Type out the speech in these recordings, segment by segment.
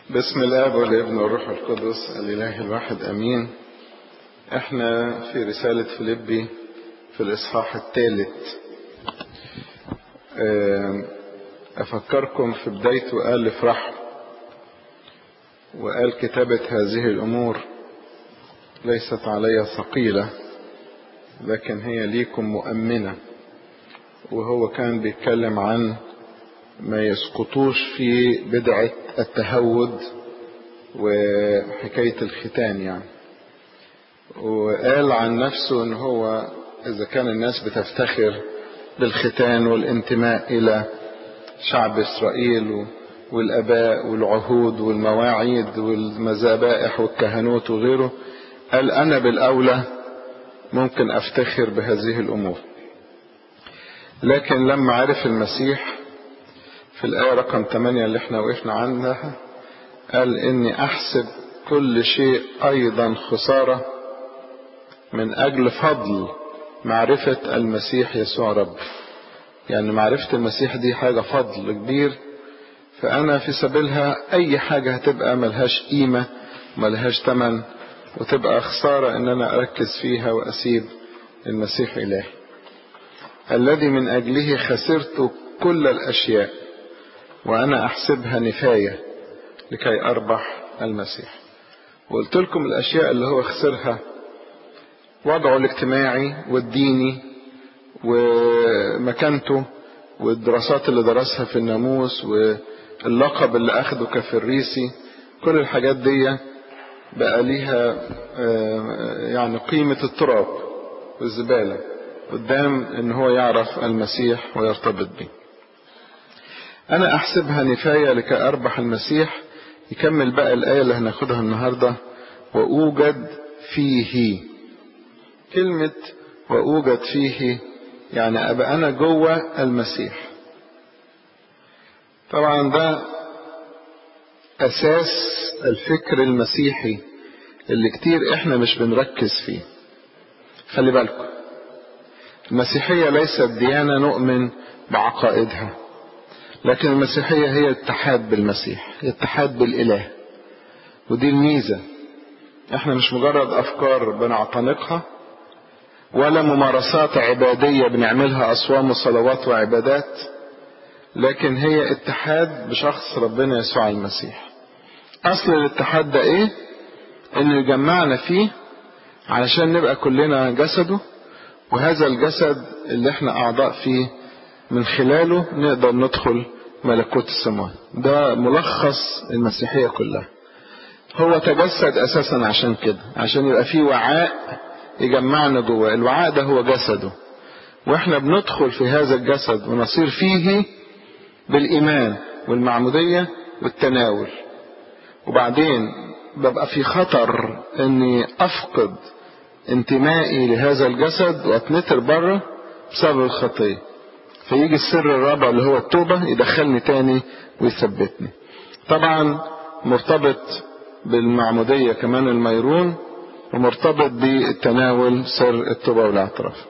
بسم الاب والابن والروح القدس الاله الواحد امين احنا في رسالة فيليبي في الاصحاح الثالث افكركم في بدايته قال افرحوا وقال كتابة هذه الامور ليست علي ثقيلة لكن هي ليكم مؤمنة وهو كان بيتكلم عن ما يسقطوش في بدعة التهود وحكاية الختان يعني وقال عن نفسه ان هو اذا كان الناس بتفتخر بالختان والانتماء الى شعب اسرائيل والاباء والعهود والمواعيد والمذابائح والكهنوت وغيره قال انا بالاولى ممكن افتخر بهذه الامور لكن لما عرف المسيح في الآية رقم 8 اللي احنا وقفنا عنها قال إني أحسب كل شيء أيضا خسارة من أجل فضل معرفة المسيح يسوع رب يعني معرفة المسيح دي حاجة فضل كبير فأنا في سبيلها أي حاجة هتبقى ملهاش قيمة ملهاش تمن وتبقى خسارة إن أنا أركز فيها وأسيب المسيح إلهي الذي من أجله خسرت كل الأشياء وأنا أحسبها نفاية لكي أربح المسيح وقلت لكم الأشياء اللي هو خسرها وضعه الاجتماعي والديني ومكانته والدراسات اللي درسها في الناموس واللقب اللي أخده كفريسي كل الحاجات دي بقى ليها يعني قيمة التراب والزبالة قدام ان هو يعرف المسيح ويرتبط به أنا أحسبها نفاية لكي أربح المسيح يكمل بقى الآية اللي هناخدها النهاردة وأوجد فيه كلمة وأوجد فيه يعني أبقى أنا جوه المسيح طبعا ده أساس الفكر المسيحي اللي كتير إحنا مش بنركز فيه خلي بالكم المسيحية ليست ديانة نؤمن بعقائدها لكن المسيحية هي اتحاد بالمسيح هي اتحاد بالإله ودي الميزة احنا مش مجرد أفكار بنعتنقها ولا ممارسات عبادية بنعملها أصوام وصلوات وعبادات لكن هي اتحاد بشخص ربنا يسوع المسيح أصل الاتحاد ده إيه؟ إنه يجمعنا فيه علشان نبقى كلنا جسده وهذا الجسد اللي احنا أعضاء فيه من خلاله نقدر ندخل ملكوت السماوات ده ملخص المسيحية كلها هو تجسد أساسا عشان كده عشان يبقى فيه وعاء يجمعنا جواه الوعاء ده هو جسده واحنا بندخل في هذا الجسد ونصير فيه بالإيمان والمعمودية والتناول وبعدين ببقى في خطر اني افقد انتمائي لهذا الجسد واتنتر بره بسبب الخطيه فيجي السر الرابع اللي هو التوبة يدخلني تاني ويثبتني طبعا مرتبط بالمعمودية كمان الميرون ومرتبط بالتناول سر التوبة والاعتراف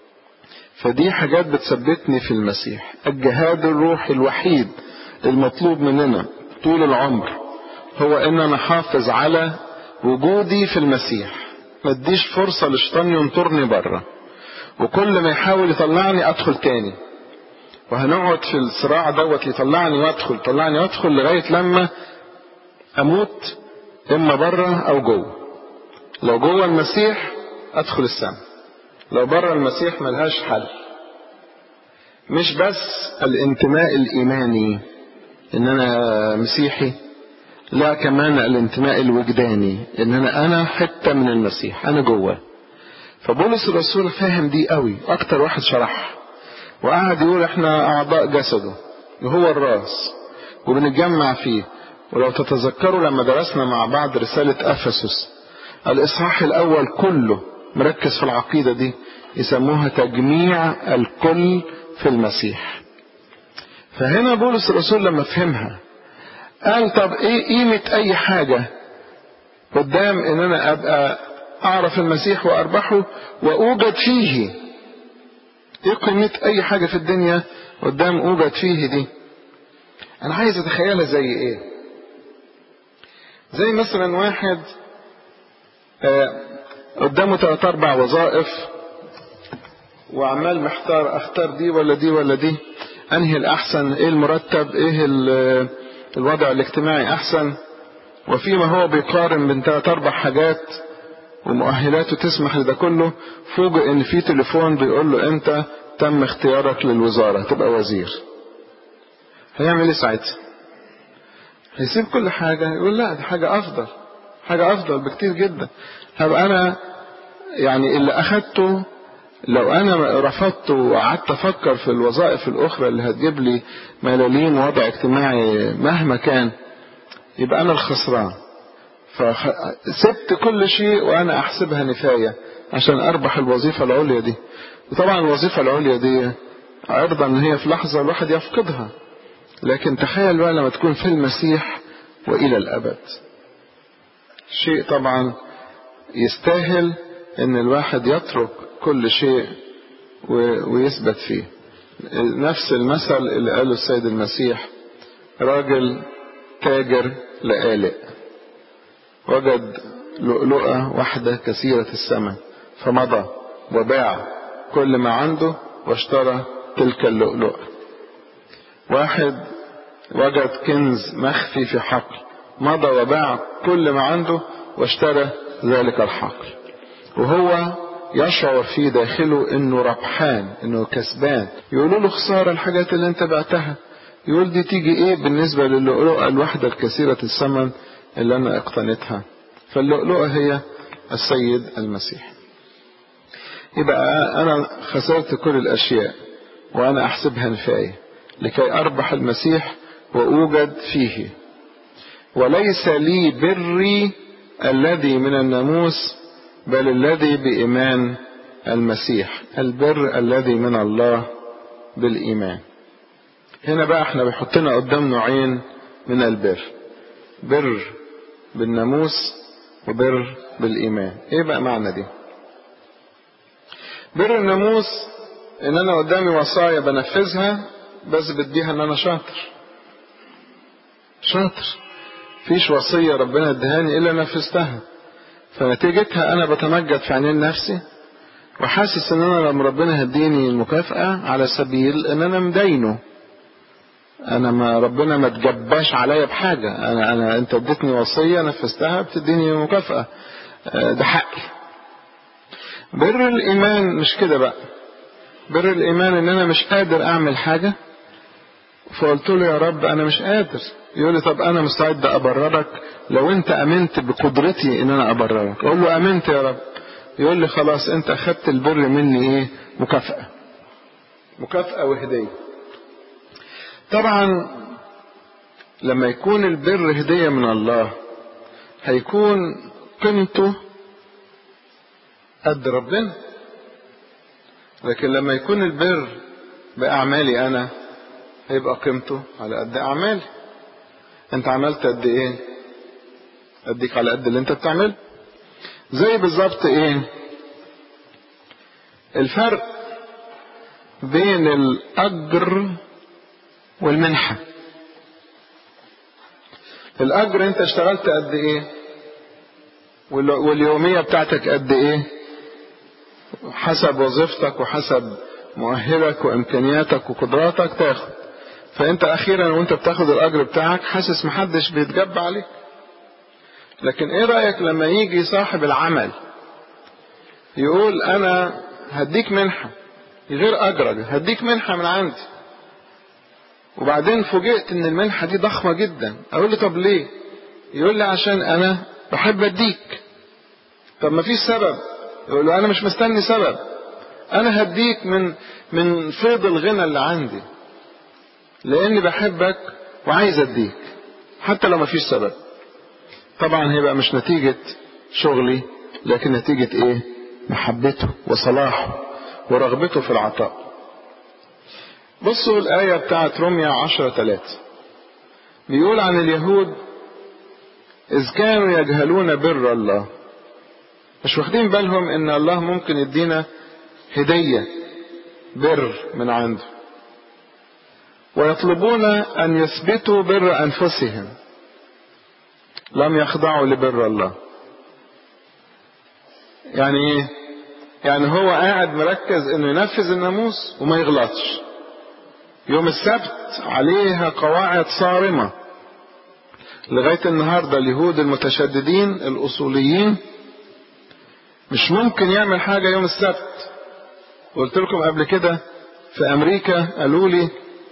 فدي حاجات بتثبتني في المسيح الجهاد الروحي الوحيد المطلوب مننا طول العمر هو ان انا احافظ على وجودي في المسيح ما اديش فرصة للشيطان ينطرني بره وكل ما يحاول يطلعني ادخل تاني وهنقعد في الصراع دوت يطلعني وادخل يطلعني وادخل لغايه لما اموت اما بره او جوه لو جوه المسيح ادخل السماء لو بره المسيح ملهاش حل مش بس الانتماء الايماني ان انا مسيحي لا كمان الانتماء الوجداني ان انا انا حته من المسيح انا جوه فبولس الرسول فاهم دي قوي اكتر واحد شرحها وقعد يقول احنا اعضاء جسده وهو الراس وبنتجمع فيه ولو تتذكروا لما درسنا مع بعض رسالة افسس الاصحاح الاول كله مركز في العقيدة دي يسموها تجميع الكل في المسيح فهنا بولس الرسول لما فهمها قال طب ايه قيمة اي حاجة قدام ان انا ابقى اعرف المسيح واربحه واوجد فيه ايه قيمة اي حاجة في الدنيا قدام اوجد فيه دي انا عايز اتخيلها زي ايه زي مثلا واحد قدامه ثلاث اربع وظائف وعمال محتار اختار دي ولا دي ولا دي انهي الاحسن ايه المرتب ايه الوضع الاجتماعي احسن وفيما هو بيقارن بين ثلاث اربع حاجات ومؤهلاته تسمح لده كله فوجئ ان في تليفون بيقول له انت تم اختيارك للوزارة تبقى وزير هيعمل ايه ساعتها هيسيب كل حاجة يقول لا دي حاجة افضل حاجة افضل بكتير جدا هبقى انا يعني اللي اخدته لو انا رفضت وقعدت افكر في الوظائف الاخرى اللي هتجيب لي ملاليم ووضع اجتماعي مهما كان يبقى انا الخسران فسبت كل شيء وانا احسبها نفاية عشان اربح الوظيفة العليا دي وطبعا الوظيفة العليا دي عرضة ان هي في لحظة الواحد يفقدها لكن تخيل بقى لما تكون في المسيح والى الابد شيء طبعا يستاهل ان الواحد يترك كل شيء ويثبت فيه نفس المثل اللي قاله السيد المسيح راجل تاجر لآلئ وجد لؤلؤة واحدة كثيرة الثمن فمضى وباع كل ما عنده واشترى تلك اللؤلؤة واحد وجد كنز مخفي في حقل مضى وباع كل ما عنده واشترى ذلك الحقل وهو يشعر في داخله انه ربحان انه كسبان يقولوا له خسارة الحاجات اللي انت بعتها يقول دي تيجي ايه بالنسبة للؤلؤة الواحدة الكثيرة الثمن اللي انا اقتنتها فاللؤلؤة هي السيد المسيح يبقى انا خسرت كل الاشياء وانا احسبها نفاية لكي اربح المسيح واوجد فيه وليس لي بري الذي من الناموس بل الذي بإيمان المسيح البر الذي من الله بالإيمان هنا بقى احنا بيحطنا قدام نوعين من البر بر بالناموس وبر بالإيمان ايه بقى معنى دي بر الناموس ان انا قدامي وصايا بنفذها بس بديها ان انا شاطر شاطر فيش وصية ربنا ادهاني الا نفذتها فنتيجتها انا بتمجد في عينين نفسي وحاسس ان انا لما ربنا هديني المكافأة على سبيل ان انا مدينه انا ما ربنا ما تجباش عليا بحاجة انا انا انت اديتني وصية نفذتها بتديني مكافأة ده حقي بر الايمان مش كده بقى بر الايمان ان انا مش قادر اعمل حاجة فقلت له يا رب انا مش قادر يقول لي طب انا مستعد ابررك لو انت امنت بقدرتي ان انا ابررك اقول له امنت يا رب يقول لي خلاص انت اخدت البر مني ايه مكافأة مكافأة وهدية طبعا لما يكون البر هدية من الله هيكون قيمته قد ربنا لكن لما يكون البر بأعمالي أنا هيبقى قيمته على قد أعمالي أنت عملت قد إيه أديك على قد اللي أنت بتعمله زي بالظبط إيه الفرق بين الأجر والمنحة الأجر أنت اشتغلت قد إيه واليومية بتاعتك قد إيه حسب وظيفتك وحسب مؤهلك وإمكانياتك وقدراتك تاخد فأنت أخيرا وأنت بتاخد الأجر بتاعك حاسس محدش بيتجب عليك لكن إيه رأيك لما يجي صاحب العمل يقول أنا هديك منحة غير أجرك هديك منحة من عندي وبعدين فوجئت ان المنحة دي ضخمة جدا اقول له طب ليه يقول لي عشان انا بحب اديك طب ما فيش سبب يقول له انا مش مستني سبب انا هديك من من فيض الغنى اللي عندي لاني بحبك وعايز اديك حتى لو ما فيش سبب طبعا هيبقى مش نتيجة شغلي لكن نتيجة ايه محبته وصلاحه ورغبته في العطاء بصوا الآية بتاعت روميا عشرة ثلاثة بيقول عن اليهود إذ كانوا يجهلون بر الله مش واخدين بالهم إن الله ممكن يدينا هدية بر من عنده ويطلبون أن يثبتوا بر أنفسهم لم يخضعوا لبر الله يعني ايه يعني هو قاعد مركز انه ينفذ الناموس وما يغلطش يوم السبت عليها قواعد صارمة لغاية النهاردة اليهود المتشددين الأصوليين مش ممكن يعمل حاجة يوم السبت قلت لكم قبل كده في أمريكا قالوا لي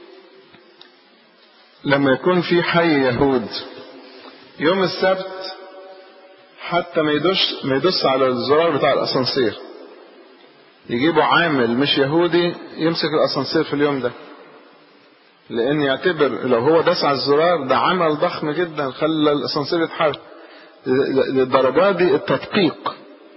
لما يكون في حي يهود يوم السبت حتى ما يدوش ما يدوس على الزرار بتاع الاسانسير يجيبوا عامل مش يهودي يمسك الاسانسير في اليوم ده لان يعتبر لو هو داس على الزرار ده عمل ضخم جدا خلى الاسانسير يتحرك للدرجه دي التدقيق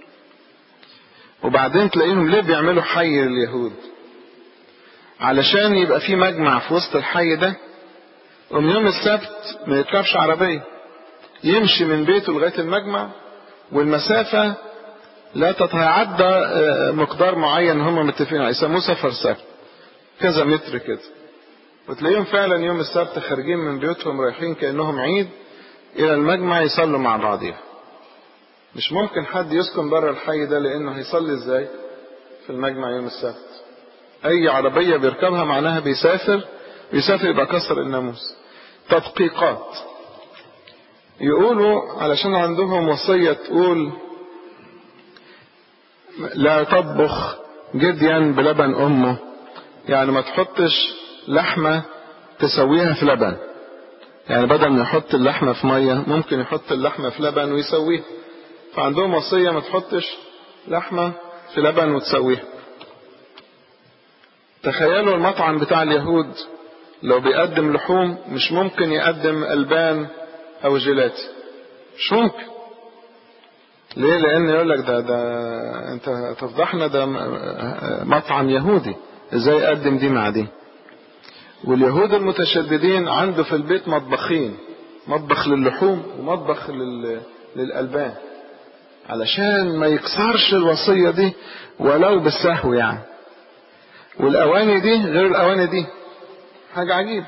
وبعدين تلاقيهم ليه بيعملوا حي لليهود علشان يبقى في مجمع في وسط الحي ده ومن يوم السبت ما يركبش عربيه يمشي من بيته لغايه المجمع والمسافه لا تتعدى مقدار معين هم متفقين عليه يسموه سفر سبت كذا متر كده وتلاقيهم فعلا يوم السبت خارجين من بيوتهم رايحين كانهم عيد الى المجمع يصلوا مع بعضهم مش ممكن حد يسكن بره الحي ده لانه هيصلي ازاي في المجمع يوم السبت اي عربيه بيركبها معناها بيسافر بيسافر يبقى كسر الناموس تدقيقات يقولوا علشان عندهم وصية تقول لا تطبخ جديا بلبن أمه يعني ما تحطش لحمة تسويها في لبن يعني بدل ما يحط اللحمة في مية ممكن يحط اللحمة في لبن ويسويها فعندهم وصية ما تحطش لحمة في لبن وتسويها تخيلوا المطعم بتاع اليهود لو بيقدم لحوم مش ممكن يقدم ألبان او جيلاتي مش ممكن ليه لان يقول لك ده ده انت تفضحنا ده مطعم يهودي ازاي يقدم دي مع دي واليهود المتشددين عنده في البيت مطبخين مطبخ للحوم ومطبخ لل... للألبان علشان ما يكسرش الوصية دي ولو بالسهو يعني والأواني دي غير الأواني دي حاجة عجيبة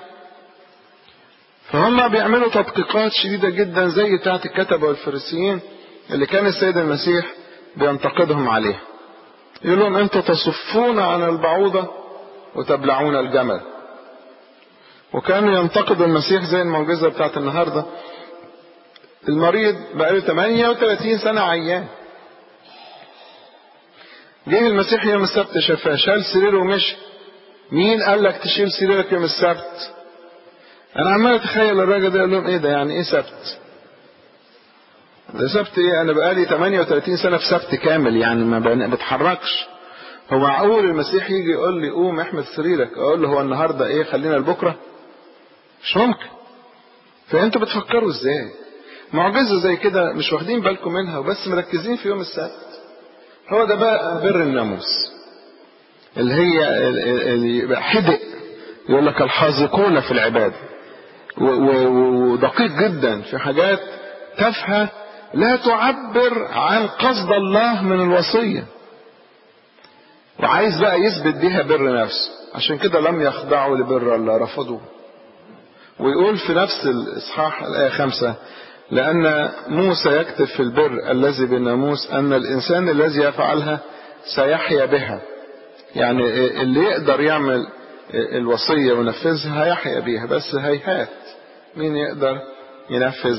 فهم بيعملوا تدقيقات شديدة جدا زي بتاعت الكتبة والفريسيين اللي كان السيد المسيح بينتقدهم عليها يقول لهم انتوا تصفون عن البعوضة وتبلعون الجمل وكانوا ينتقدوا المسيح زي المعجزة بتاعت النهاردة المريض بقاله 38 سنة عيان جه المسيح يوم السبت شفاه شال سريره ومشي مين قال لك تشيل سريرك يوم السبت انا عمال اتخيل الراجل ده يقول لهم ايه ده يعني ايه سبت ده سبت ايه انا بقالي 38 سنه في سبت كامل يعني ما بتحركش هو معقول المسيح يجي يقول لي قوم احمد سريرك اقول له هو النهارده ايه خلينا لبكره مش ممكن فانتوا بتفكروا ازاي معجزه زي كده مش واخدين بالكم منها وبس مركزين في يوم السبت هو ده بقى بر الناموس اللي هي اللي يبقى حدق يقول لك الحاذقون في العباده ودقيق جدا في حاجات تافهه لا تعبر عن قصد الله من الوصيه وعايز بقى يثبت بيها بر نفسه عشان كده لم يخضعوا لبر الله رفضوه ويقول في نفس الإصحاح الآية خمسة لأن موسى يكتب في البر الذي بالناموس أن الإنسان الذي يفعلها سيحيا بها يعني اللي يقدر يعمل الوصية وينفذها هيحيا بيها بس هيهات مين يقدر ينفذ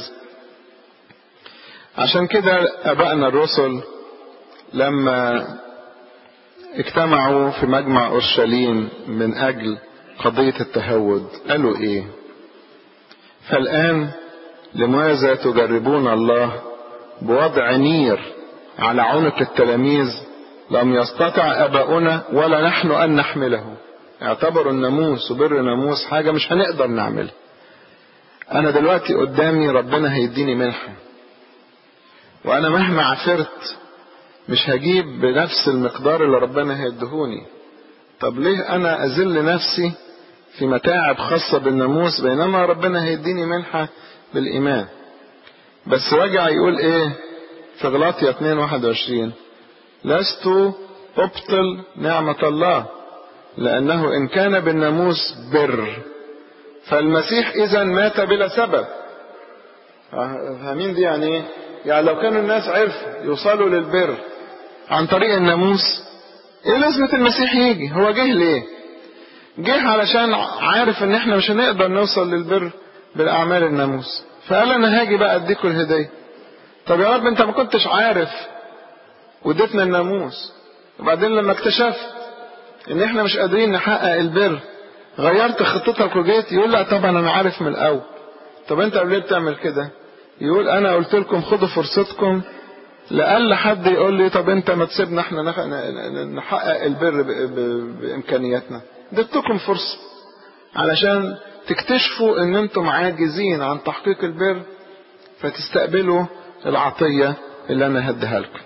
عشان كده أبائنا الرسل لما اجتمعوا في مجمع أورشليم من أجل قضية التهود قالوا إيه فالآن لماذا تجربون الله بوضع نير على عنق التلاميذ لم يستطع أباؤنا ولا نحن أن نحمله اعتبروا الناموس وبر الناموس حاجة مش هنقدر نعملها أنا دلوقتي قدامي ربنا هيديني منحة وأنا مهما عفرت مش هجيب بنفس المقدار اللي ربنا هيدهوني طب ليه أنا أذل نفسي في متاعب خاصة بالناموس بينما ربنا هيديني منحة بالإيمان بس رجع يقول إيه في غلاطيا 2 21 لست أبطل نعمة الله لأنه إن كان بالناموس بر فالمسيح إذا مات بلا سبب فاهمين دي يعني ايه يعني لو كانوا الناس عرفوا يوصلوا للبر عن طريق الناموس ايه لازمة المسيح يجي هو جه ليه جه علشان عارف ان احنا مش هنقدر نوصل للبر بالاعمال الناموس فقال انا هاجي بقى اديكم الهدية طب يا رب انت ما كنتش عارف واديتنا الناموس وبعدين لما اكتشفت ان احنا مش قادرين نحقق البر غيرت خطتك وجيت يقول لا طبعا انا عارف من الاول طب انت ليه بتعمل كده يقول انا قلت لكم خدوا فرصتكم لأقل حد يقول لي طب انت ما تسيبنا احنا نحقق البر بامكانياتنا اديتكم فرصة علشان تكتشفوا ان انتم عاجزين عن تحقيق البر فتستقبلوا العطية اللي انا هديها لكم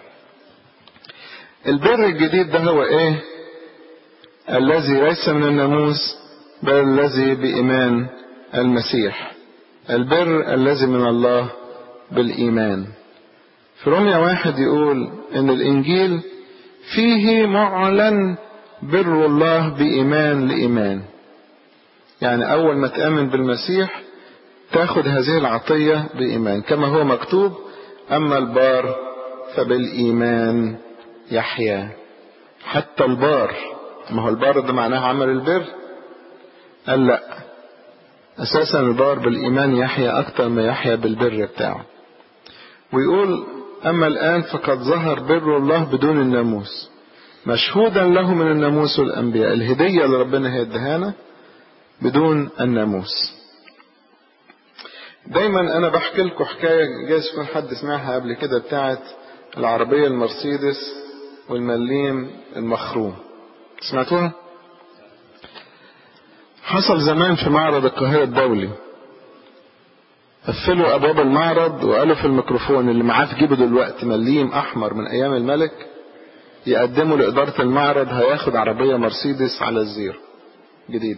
البر الجديد ده هو ايه الذي ليس من الناموس بل الذي بإيمان المسيح البر الذي من الله بالإيمان في روميا واحد يقول ان الانجيل فيه معلن بر الله بإيمان لإيمان يعني أول ما تآمن بالمسيح تاخد هذه العطية بإيمان كما هو مكتوب أما البار فبالإيمان يحيا حتى البار ما هو البار ده معناه عمل البر قال لا أساسا البار بالإيمان يحيا أكتر ما يحيا بالبر بتاعه ويقول أما الآن فقد ظهر بر الله بدون الناموس مشهودا له من الناموس والأنبياء الهدية اللي ربنا هيدهانا بدون الناموس دايما أنا بحكي لكم حكاية جايز يكون حد سمعها قبل كده بتاعت العربية المرسيدس والمليم المخروم سمعتوها؟ حصل زمان في معرض القاهرة الدولي قفلوا أبواب المعرض وقالوا في الميكروفون اللي معاه في جيبه دلوقتي مليم أحمر من أيام الملك يقدموا لإدارة المعرض هياخد عربية مرسيدس على الزيرو جديد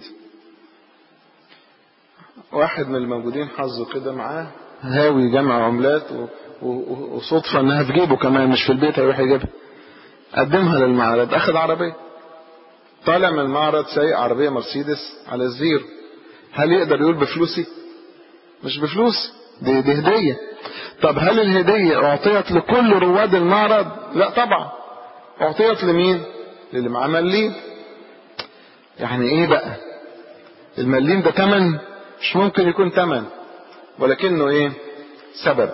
واحد من الموجودين حظه كده معاه هاوي جمع عملات و... و... وصدفة انها في جيبه كمان مش في البيت هيروح يجيبها قدمها للمعرض اخد عربية طالع من المعرض سايق عربية مرسيدس على الزيرو هل يقدر يقول بفلوسي مش بفلوس دي, دي هدية طب هل الهدية اعطيت لكل رواد المعرض لا طبعا اعطيت لمين للي معاه مليم يعني ايه بقى المليم ده تمن مش ممكن يكون تمن ولكنه ايه سبب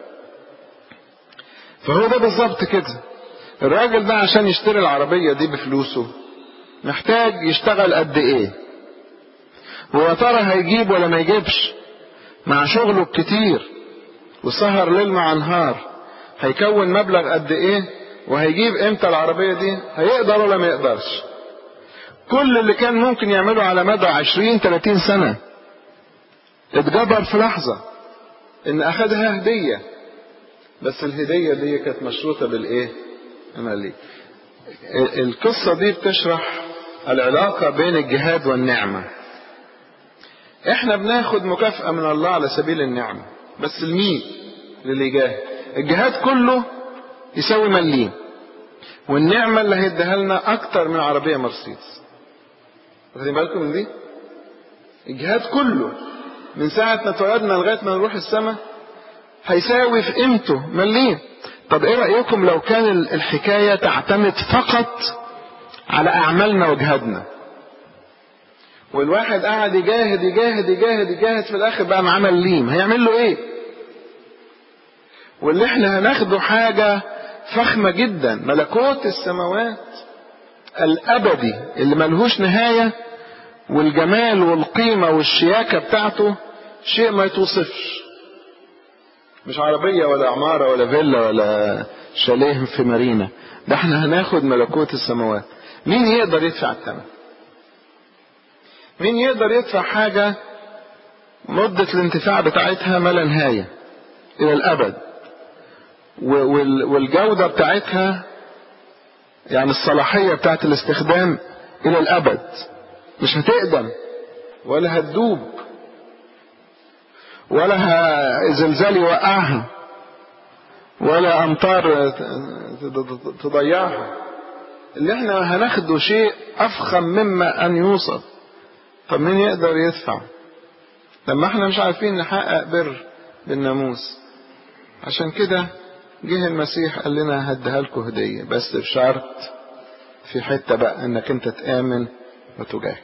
فهو ده بالظبط كده الراجل ده عشان يشتري العربية دي بفلوسه محتاج يشتغل قد ايه ويا ترى هيجيب ولا ما يجيبش مع شغله الكتير وسهر ليل مع نهار هيكون مبلغ قد ايه وهيجيب امتى العربية دي هيقدر ولا ما يقدرش كل اللي كان ممكن يعمله على مدى عشرين تلاتين سنة اتجبر في لحظة ان اخدها هدية بس الهدية دي كانت مشروطة بالايه المالية القصة دي بتشرح العلاقة بين الجهاد والنعمة احنا بناخد مكافأة من الله على سبيل النعمة بس لمين للي جاهد الجهاد كله يساوي مليم والنعمة اللي هيديها لنا أكتر من عربية مرسيدس واخدين بالكم من دي؟ الجهاد كله من ساعة ما اتولدنا لغاية ما نروح السماء هيساوي في قيمته مليم طب ايه رأيكم لو كان الحكاية تعتمد فقط على أعمالنا وجهادنا والواحد قاعد يجاهد يجاهد يجاهد يجاهد في الآخر بقى معاه مليم هيعمل له ايه واللي احنا هناخده حاجة فخمة جدا ملكوت السماوات الأبدي اللي ملهوش نهاية والجمال والقيمة والشياكة بتاعته شيء ما يتوصفش مش عربية ولا عمارة ولا فيلا ولا شاليه في مارينا ده احنا هناخد ملكوت السماوات مين يقدر يدفع الثمن مين يقدر يدفع حاجة مدة الانتفاع بتاعتها ما لا نهاية إلى الأبد والجودة بتاعتها يعني الصلاحية بتاعت الاستخدام إلى الأبد مش هتقدم ولا هتدوب ولا زلزال يوقعها ولا أمطار تضيعها اللي احنا هناخده شيء أفخم مما أن يوصف طب مين يقدر يدفع لما احنا مش عارفين نحقق بر بالناموس عشان كده جه المسيح قال لنا هديها لكم هدية بس بشرط في حتة بقى انك انت تآمن وتجاهد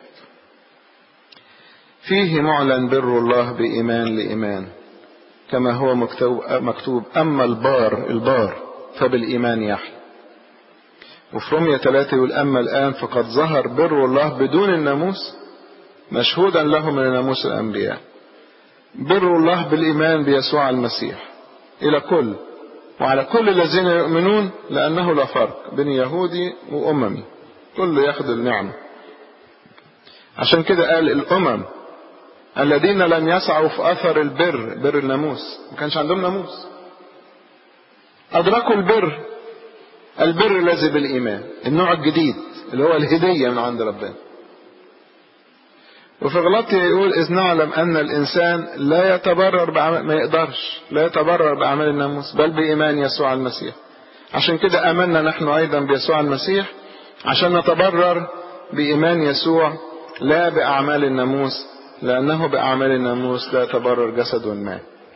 فيه معلن بر الله بإيمان لإيمان كما هو مكتوب, مكتوب أما البار البار فبالإيمان يحيى وفي رمية ثلاثة يقول أما الآن فقد ظهر بر الله بدون الناموس مشهودا له من ناموس الأنبياء بر الله بالإيمان بيسوع المسيح إلى كل وعلى كل الذين يؤمنون لأنه لا فرق بين يهودي وأممي كله ياخد النعمة عشان كده قال الأمم الذين لم يسعوا في أثر البر بر الناموس ما كانش عندهم ناموس أدركوا البر البر الذي بالإيمان النوع الجديد اللي هو الهدية من عند ربنا وفي غلطية يقول إذ نعلم أن الإنسان لا يتبرر بعمل ما يقدرش لا يتبرر بأعمال الناموس بل بإيمان يسوع المسيح عشان كده آمنا نحن أيضا بيسوع المسيح عشان نتبرر بإيمان يسوع لا بأعمال الناموس لأنه بأعمال الناموس لا يتبرر جسد ما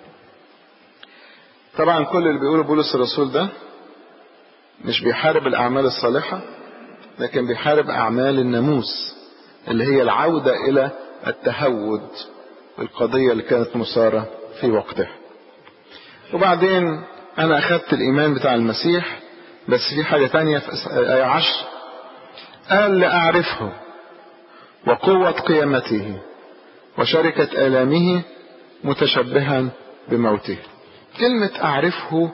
طبعا كل اللي بيقوله بولس الرسول ده مش بيحارب الأعمال الصالحة لكن بيحارب أعمال الناموس اللي هي العودة إلى التهود القضية اللي كانت مثارة في وقتها وبعدين أنا أخذت الإيمان بتاع المسيح بس في حاجة تانية في آية عشر قال لأعرفه وقوة قيامته وشركة آلامه متشبها بموته كلمة أعرفه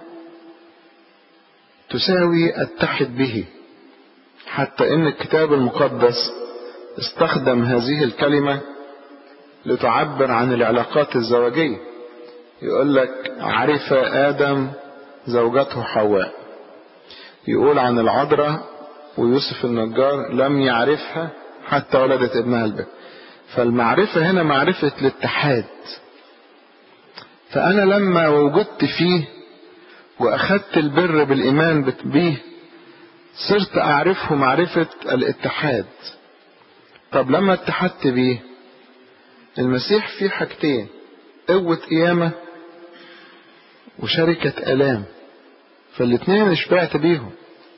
تساوي أتحد به حتى إن الكتاب المقدس استخدم هذه الكلمة لتعبر عن العلاقات الزوجية يقول لك عرف آدم زوجته حواء يقول عن العذراء ويوسف النجار لم يعرفها حتى ولدت ابنها البكر فالمعرفة هنا معرفة الاتحاد فأنا لما وجدت فيه وأخذت البر بالإيمان به صرت أعرفه معرفة الاتحاد طب لما اتحدت بيه المسيح فيه حاجتين قوة قيامة وشركة آلام فالاتنين اشبعت بيهم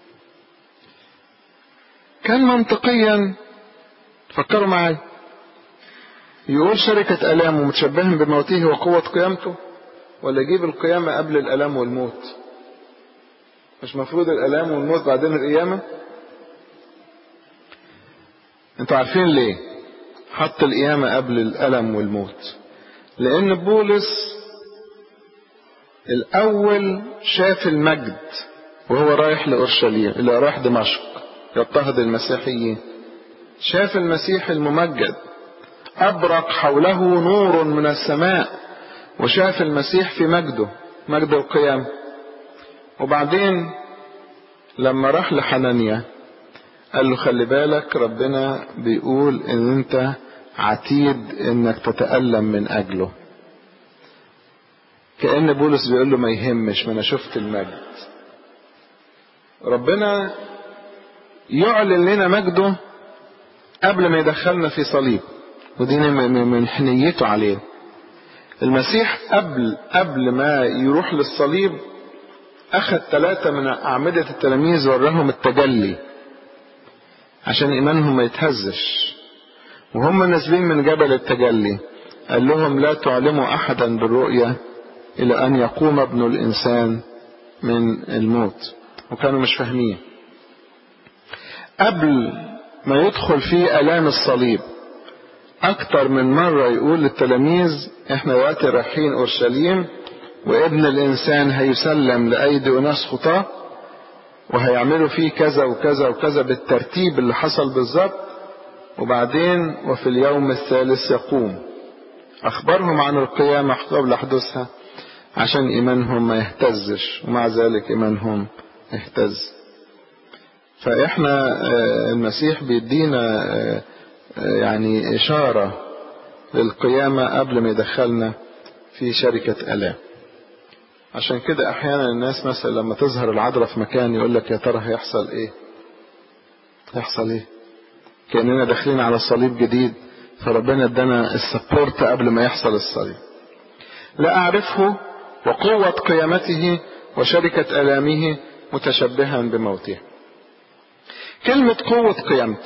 كان منطقيا فكروا معايا يقول شركة آلام ومتشبه بموته وقوة قيامته ولا يجيب القيامة قبل الآلام والموت مش مفروض الآلام والموت بعدين القيامة انتوا عارفين ليه حط القيامة قبل الألم والموت لأن بولس الأول شاف المجد وهو رايح لأورشليم اللي رايح دمشق يضطهد المسيحيين شاف المسيح الممجد أبرق حوله نور من السماء وشاف المسيح في مجده مجد القيامة وبعدين لما راح لحنانيا قال له خلي بالك ربنا بيقول ان انت عتيد انك تتألم من اجله كأن بولس بيقول له ما يهمش ما انا شفت المجد ربنا يعلن لنا مجده قبل ما يدخلنا في صليب ودي من حنيته علينا المسيح قبل قبل ما يروح للصليب اخذ ثلاثة من اعمدة التلاميذ وراهم التجلي عشان ايمانهم ما يتهزش وهم نازلين من جبل التجلي قال لهم لا تعلموا احدا بالرؤيا الى ان يقوم ابن الانسان من الموت وكانوا مش فاهمين قبل ما يدخل في الام الصليب اكتر من مرة يقول للتلاميذ احنا دلوقتي رايحين اورشليم وابن الانسان هيسلم لايدي اناس خطاه وهيعملوا فيه كذا وكذا وكذا بالترتيب اللي حصل بالظبط وبعدين وفي اليوم الثالث يقوم اخبرهم عن القيامة قبل حدوثها عشان ايمانهم ما يهتزش ومع ذلك ايمانهم اهتز فاحنا المسيح بيدينا يعني اشارة للقيامة قبل ما يدخلنا في شركة الام عشان كده احيانا الناس مثلا لما تظهر العذراء في مكان يقول لك يا ترى هيحصل ايه هيحصل ايه كاننا داخلين على صليب جديد فربنا ادانا السبورت قبل ما يحصل الصليب لا أعرفه وقوة قيامته وشركة آلامه متشبها بموته كلمة قوة قيامته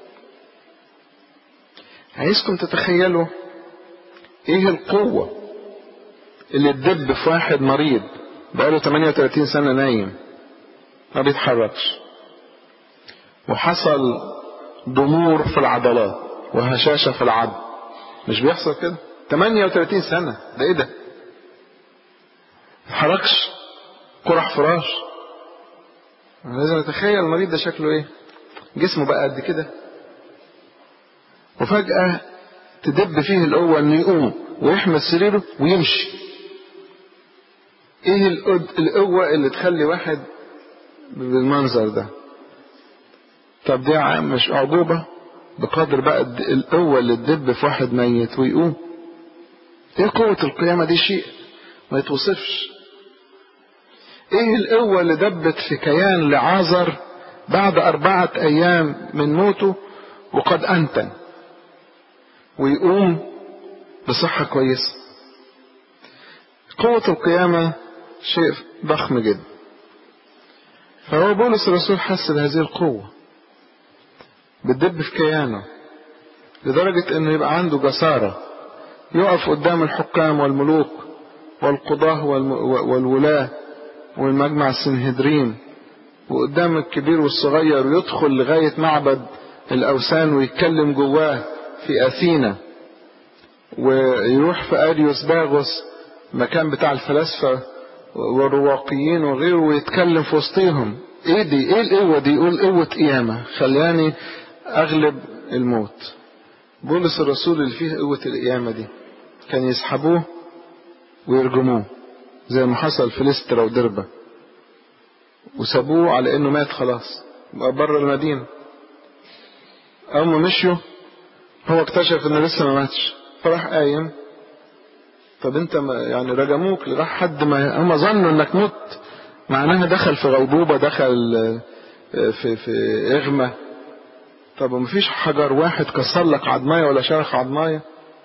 عايزكم تتخيلوا ايه القوة اللي تدب في واحد مريض بقاله 38 سنة نايم ما بيتحركش وحصل ضمور في العضلات وهشاشة في العظم مش بيحصل كده 38 سنة ده ايه ده حركش قرح فراش لازم نتخيل المريض ده شكله ايه جسمه بقى قد كده وفجأة تدب فيه القوة انه يقوم ويحمل سريره ويمشي ايه القوة اللي تخلي واحد بالمنظر ده طب دي مش أعجوبة بقدر بقى القوة اللي تدب في واحد ميت ويقوم ايه قوة القيامة دي شيء ما يتوصفش ايه القوة اللي دبت في كيان لعازر بعد أربعة أيام من موته وقد أنتن ويقوم بصحة كويسة قوة القيامة شيء ضخم جدا فهو بولس الرسول حس بهذه القوة بتدب في كيانه لدرجة انه يبقى عنده جسارة يقف قدام الحكام والملوك والقضاة والولاة والمجمع السنهدرين وقدام الكبير والصغير ويدخل لغاية معبد الأوثان ويتكلم جواه في أثينا ويروح في أريوس باغوس مكان بتاع الفلاسفة والرواقيين وغيره ويتكلم في وسطيهم ايه دي ايه القوة دي يقول قوة قيامة خلاني اغلب الموت بولس الرسول اللي فيه قوة القيامة دي كان يسحبوه ويرجموه زي ما حصل في لسترا ودربة وسابوه على انه مات خلاص بقى بره المدينة اول ما مشيوا هو اكتشف انه لسه ما ماتش فراح قايم طب انت ما يعني رجموك لغايه حد ما هم ظنوا انك مت معناها دخل في غيبوبه دخل في في اغمى طب ومفيش حجر واحد كسر لك عضمايه ولا شرخ عضمايه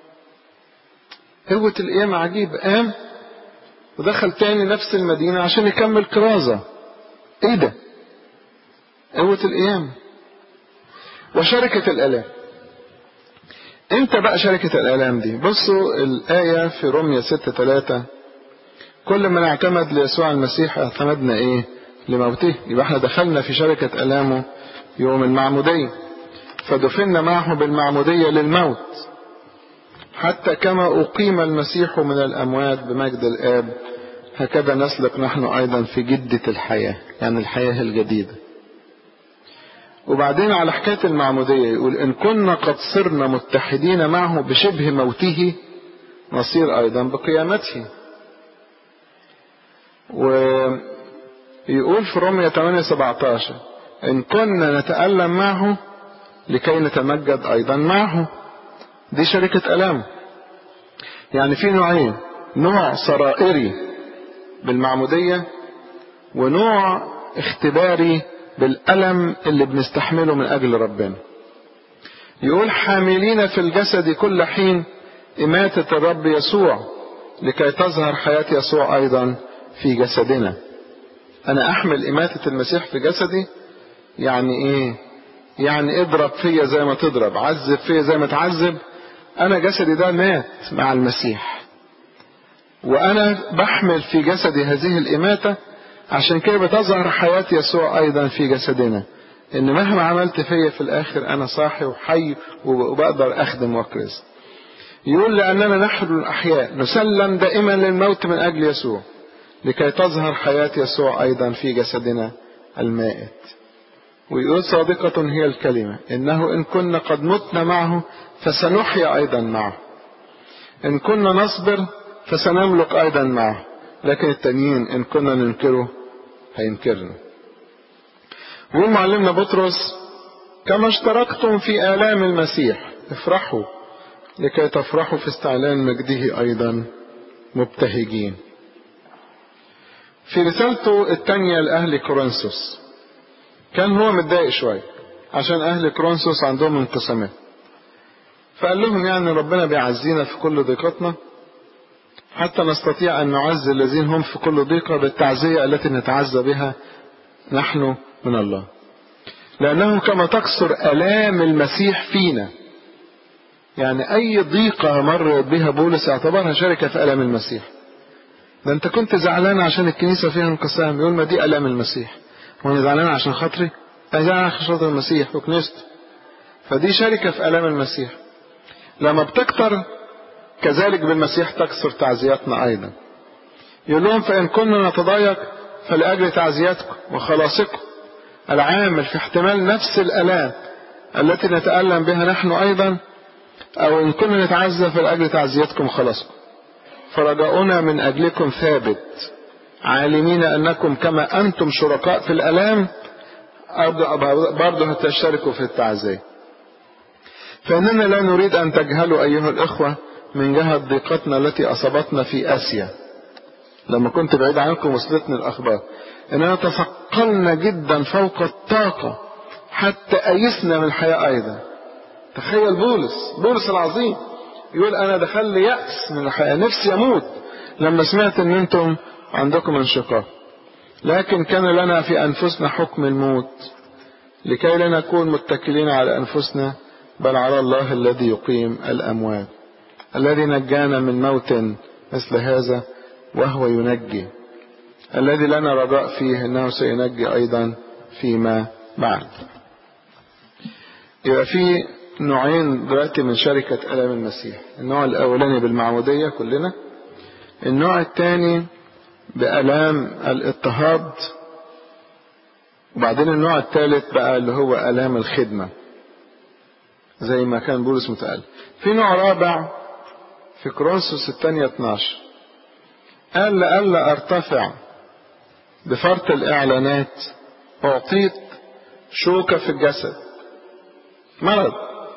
قوة القيامة عجيب قام ودخل تاني نفس المدينة عشان يكمل كرازة ايه ده قوة القيامة وشركة الآلام امتى بقى شركة الآلام دي بصوا الآية في رومية ستة ثلاثة كل من اعتمد ليسوع المسيح اعتمدنا ايه لموته يبقى احنا دخلنا في شركة ألامه يوم المعمودية فدفنا معه بالمعمودية للموت حتى كما أقيم المسيح من الأموات بمجد الآب هكذا نسلك نحن أيضا في جدة الحياة يعني الحياة الجديدة وبعدين على حكاية المعمودية يقول إن كنا قد صرنا متحدين معه بشبه موته نصير أيضا بقيامته ويقول في رومية 8 17 إن كنا نتألم معه لكي نتمجد أيضا معه دي شركة ألام يعني في نوعين نوع سرائري بالمعمودية ونوع اختباري بالألم اللي بنستحمله من أجل ربنا يقول حاملين في الجسد كل حين إماتة الرب يسوع لكي تظهر حياة يسوع أيضا في جسدنا أنا أحمل إماتة المسيح في جسدي يعني إيه يعني اضرب فيا زي ما تضرب عذب فيا زي ما تعذب أنا جسدي ده مات مع المسيح وأنا بحمل في جسدي هذه الإماتة عشان كده بتظهر حياة يسوع أيضا في جسدنا إن مهما عملت فيا في الآخر أنا صاحي وحي وبقدر أخدم وأكرز يقول لأننا نحن الأحياء نسلم دائما للموت من أجل يسوع لكي تظهر حياة يسوع أيضا في جسدنا المائت ويقول صادقة هي الكلمة إنه إن كنا قد متنا معه فسنحيا أيضا معه إن كنا نصبر فسنملك أيضا معه لكن التانيين إن كنا ننكره هينكرنا ويقول معلمنا بطرس كما اشتركتم في آلام المسيح افرحوا لكي تفرحوا في استعلان مجده أيضا مبتهجين في رسالته الثانية لأهل كورنثوس كان هو متضايق شوية عشان أهل كورنثوس عندهم انقسامات فقال لهم يعني ربنا بيعزينا في كل ضيقتنا حتى نستطيع أن نعزي الذين هم في كل ضيقة بالتعزية التي نتعزى بها نحن من الله لأنه كما تكسر ألام المسيح فينا يعني أي ضيقة مر بها بولس اعتبرها شركة في ألام المسيح ده أنت كنت زعلان عشان الكنيسة فيها انقسام يقول ما دي ألام المسيح وأنا زعلان عشان خاطري أنا زعلان عشان خاطر المسيح وكنيسته فدي شركة في ألام المسيح لما بتكتر كذلك بالمسيح تكسر تعزياتنا أيضا يقول لهم فإن كنا نتضايق فلأجل تعزياتكم وخلاصكم العامل في احتمال نفس الآلام التي نتألم بها نحن أيضا أو إن كنا نتعزى فلأجل تعزيتكم وخلاصكم فرجاؤنا من أجلكم ثابت عالمين أنكم كما أنتم شركاء في الألام برضه تشتركوا في التعزية فإننا لا نريد أن تجهلوا أيها الإخوة من جهة ضيقتنا التي أصابتنا في آسيا لما كنت بعيد عنكم وصلتني الأخبار إننا تثقلنا جدا فوق الطاقة حتى أيسنا من الحياة أيضا تخيل بولس بولس العظيم يقول أنا دخل لي يأس من الحياة نفسي أموت لما سمعت إن أنتم عندكم انشقاق لكن كان لنا في أنفسنا حكم الموت لكي لا نكون متكلين على أنفسنا بل على الله الذي يقيم الأموات الذي نجانا من موت مثل هذا وهو ينجي الذي لنا رجاء فيه انه سينجي ايضا فيما بعد يبقى في نوعين دلوقتي من شركة ألم المسيح النوع الأولاني بالمعمودية كلنا النوع الثاني بألام الاضطهاد وبعدين النوع الثالث بقى اللي هو ألام الخدمة زي ما كان بولس متقال في نوع رابع في كرونسوس الثانية 12 قال لألا أرتفع بفرط الإعلانات أعطيت شوكة في الجسد مرض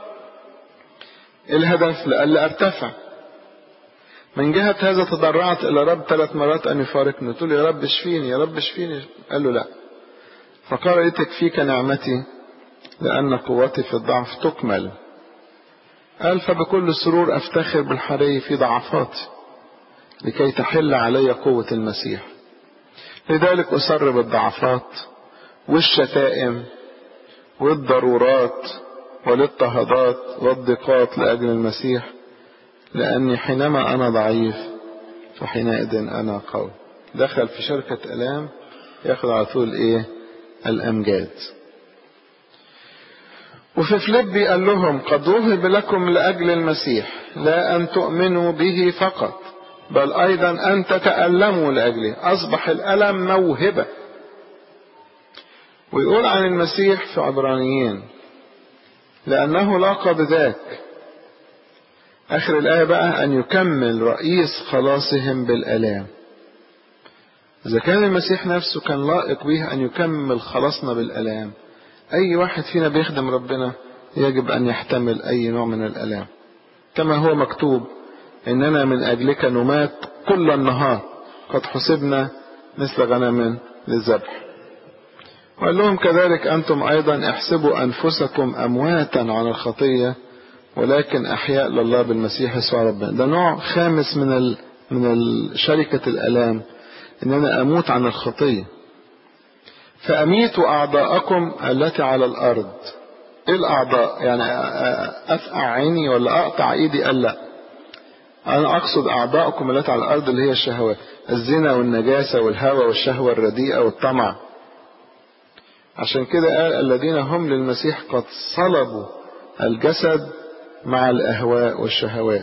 الهدف لألا أرتفع من جهة هذا تضرعت إلى رب ثلاث مرات أن يفارقني تقول يا رب اشفيني يا رب اشفيني قال له لا فقال لتكفيك نعمتي لأن قوتي في الضعف تكمل قال فبكل سرور أفتخر بالحري في ضعفاتي لكي تحل علي قوة المسيح لذلك أسر بالضعفات والشتائم والضرورات والاضطهادات والضيقات لأجل المسيح لأني حينما أنا ضعيف فحينئذ أنا قوي دخل في شركة ألام ياخد على طول إيه الأمجاد وفي فليبي قال لهم قد وهب لكم لأجل المسيح لا أن تؤمنوا به فقط بل أيضا أن تتألموا لأجله أصبح الألم موهبة ويقول عن المسيح في عبرانيين لأنه لاقى بذاك آخر الآية بقى أن يكمل رئيس خلاصهم بالألام إذا كان المسيح نفسه كان لائق به أن يكمل خلاصنا بالألام أي واحد فينا بيخدم ربنا يجب أن يحتمل أي نوع من الألام كما هو مكتوب إننا من أجلك نمات كل النهار قد حسبنا مثل غنم للذبح وقال لهم كذلك أنتم أيضا احسبوا أنفسكم أمواتا عن الخطية ولكن أحياء لله بالمسيح يسوع ربنا ده نوع خامس من ال... من شركة الألام إن أنا أموت عن الخطية فأميتوا أعضاءكم التي على الأرض إيه الأعضاء يعني أفقع عيني ولا أقطع إيدي قال لا أنا أقصد أعضاءكم التي على الأرض اللي هي الشهوات الزنا والنجاسة والهوى والشهوة الرديئة والطمع عشان كده قال الذين هم للمسيح قد صلبوا الجسد مع الأهواء والشهوات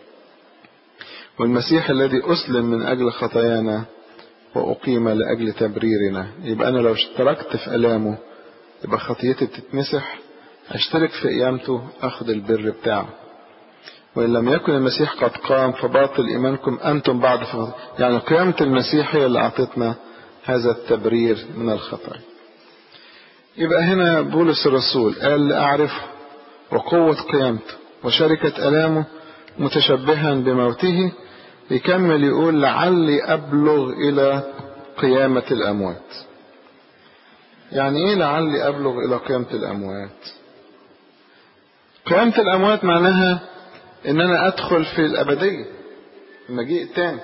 والمسيح الذي أسلم من أجل خطايانا وأقيم لأجل تبريرنا يبقى أنا لو اشتركت في ألامه يبقى خطيتي بتتمسح أشترك في قيامته أخذ البر بتاعه وإن لم يكن المسيح قد قام فباطل إيمانكم أنتم بعد فضل يعني قيامة المسيح هي اللي أعطتنا هذا التبرير من الخطايا يبقى هنا بولس الرسول قال أعرف وقوة قيامته وشركة ألامه متشبها بموته يكمل يقول لعلي أبلغ إلى قيامة الأموات يعني إيه لعلي أبلغ إلى قيامة الأموات قيامة الأموات معناها إن أنا أدخل في الأبدية المجيء التاني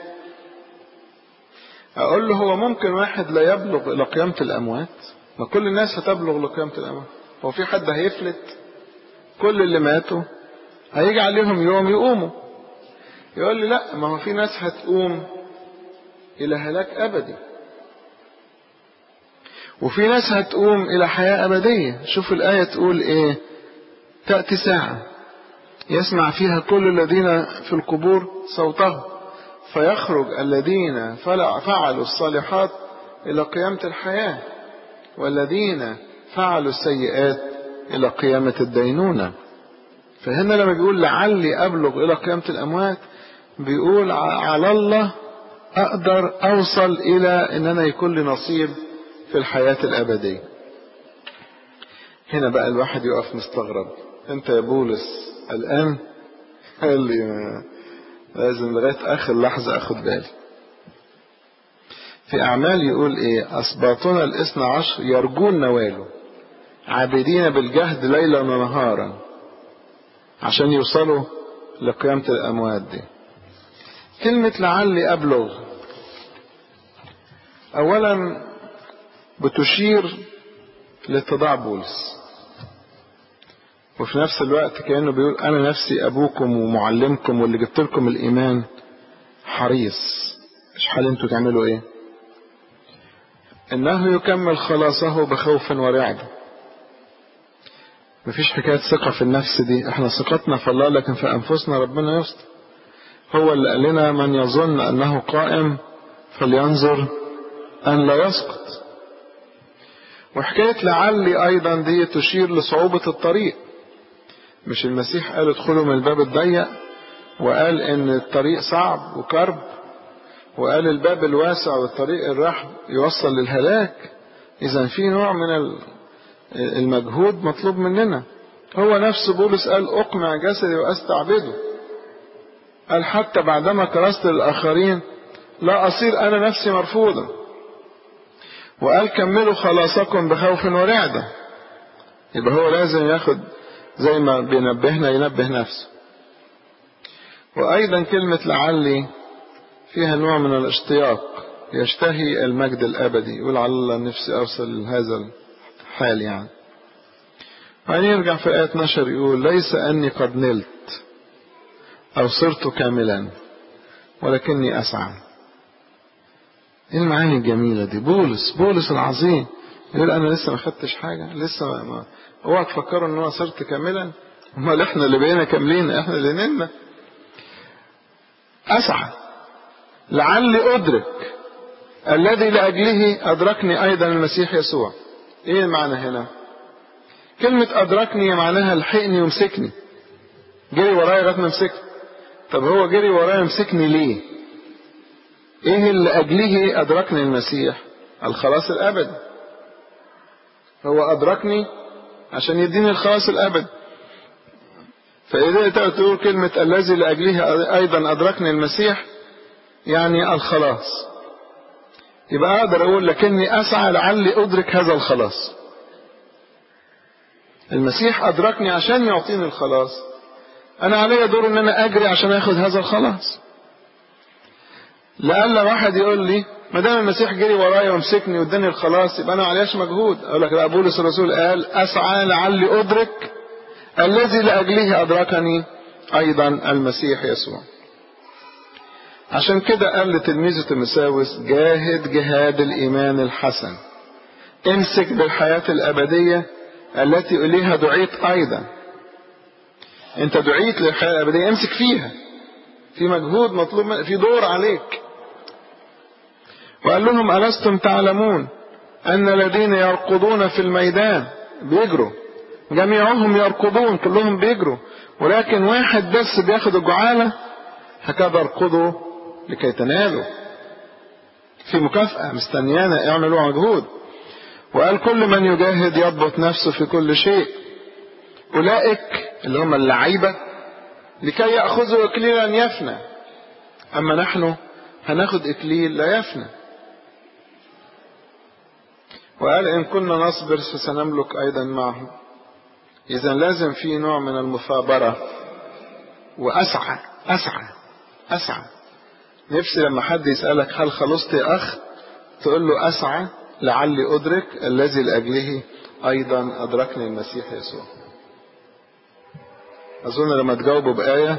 اقول له هو ممكن واحد لا يبلغ الى قيامة الاموات ما كل الناس هتبلغ لقيامة الاموات هو في حد هيفلت كل اللي ماتوا هيجي عليهم يوم يقوموا يقول لي لا ما هو في ناس هتقوم الى هلاك ابدي وفي ناس هتقوم الى حياة ابدية شوف الاية تقول ايه تأتي ساعة يسمع فيها كل الذين في القبور صوته فيخرج الذين فعلوا الصالحات إلى قيامة الحياة والذين فعلوا السيئات إلى قيامة الدينونة فهنا لما بيقول لعلي أبلغ إلى قيامة الأموات بيقول على الله أقدر أوصل إلى أن أنا يكون لي نصيب في الحياة الأبدية هنا بقى الواحد يقف مستغرب أنت يا بولس الآن قال لي لازم لغاية آخر لحظة أخد بالي في أعمال يقول إيه أسباطنا الاثنى عشر يرجون نواله عابدين بالجهد ليلا ونهارا عشان يوصلوا لقيامة الأموات دي كلمة لعلي أبلغ أولا بتشير لاتضاع بولس وفي نفس الوقت كأنه بيقول أنا نفسي أبوكم ومعلمكم واللي جبت لكم الإيمان حريص مش حال انتوا تعملوا ايه انه يكمل خلاصه بخوف ورعب مفيش حكاية ثقة في النفس دي احنا ثقتنا في الله لكن في انفسنا ربنا يستر هو اللي قال لنا من يظن انه قائم فلينظر ان لا يسقط وحكاية لعلي ايضا دي تشير لصعوبة الطريق مش المسيح قال ادخلوا من الباب الضيق وقال ان الطريق صعب وكرب وقال الباب الواسع والطريق الرحب يوصل للهلاك اذا في نوع من المجهود مطلوب مننا هو نفس بولس قال اقمع جسدي واستعبده قال حتى بعدما كرست للاخرين لا اصير انا نفسي مرفوضا وقال كملوا خلاصكم بخوف ورعدة يبقى هو لازم ياخد زي ما بينبهنا ينبه نفسه وأيضا كلمة لعلي فيها نوع من الاشتياق يشتهي المجد الأبدي يقول على الله نفسي أوصل لهذا الحال يعني وبعدين يرجع في آية 12 يقول ليس أني قد نلت أو صرت كاملا ولكني أسعى ايه المعاني الجميلة دي بولس بولس العظيم يقول انا لسه ما خدتش حاجة لسه ما, ما اوعى تفكروا ان انا صرت كاملا امال احنا اللي بقينا كاملين احنا اللي نلنا اسعى لعلي ادرك الذي لاجله ادركني ايضا المسيح يسوع ايه المعنى هنا كلمة ادركني معناها لحقني ومسكني جري ورايا لغايه ما مسكني طب هو جري ورايا مسكني ليه ايه اللي اجله ادركني المسيح الخلاص الابدي هو ادركني عشان يديني الخلاص الابدي فاذا تقول كلمة الذي لاجله ايضا ادركني المسيح يعني الخلاص يبقى اقدر اقول لكني اسعى لعلي ادرك هذا الخلاص المسيح ادركني عشان يعطيني الخلاص انا علي دور ان انا اجري عشان اخد هذا الخلاص لألا واحد يقول لي ما دام المسيح جري ورايا ومسكني واداني الخلاص يبقى انا علياش مجهود اقول لك لا بولس الرسول قال اسعى لعلي ادرك الذي لاجله ادركني ايضا المسيح يسوع عشان كده قال لتلميذه تيموثاوس جاهد جهاد الايمان الحسن امسك بالحياه الابديه التي اليها دعيت ايضا انت دعيت للحياه الابديه امسك فيها في مجهود مطلوب في دور عليك وقال لهم ألستم تعلمون أن الذين يرقضون في الميدان بيجروا جميعهم يركضون كلهم بيجروا ولكن واحد بس بياخد الجعالة هكذا اركضوا لكي تنالوا في مكافأة مستنيانا اعملوا مجهود وقال كل من يجاهد يضبط نفسه في كل شيء أولئك اللي هم اللعيبة لكي يأخذوا إكليلا يفنى أما نحن هناخد إكليل لا يفنى وقال إن كنا نصبر فسنملك أيضا معه إذا لازم في نوع من المثابرة وأسعى أسعى أسعى نفسي لما حد يسألك هل خلصت يا أخ تقول له أسعى لعلي أدرك الذي لأجله أيضا أدركني المسيح يسوع أظن لما تجاوبه بآية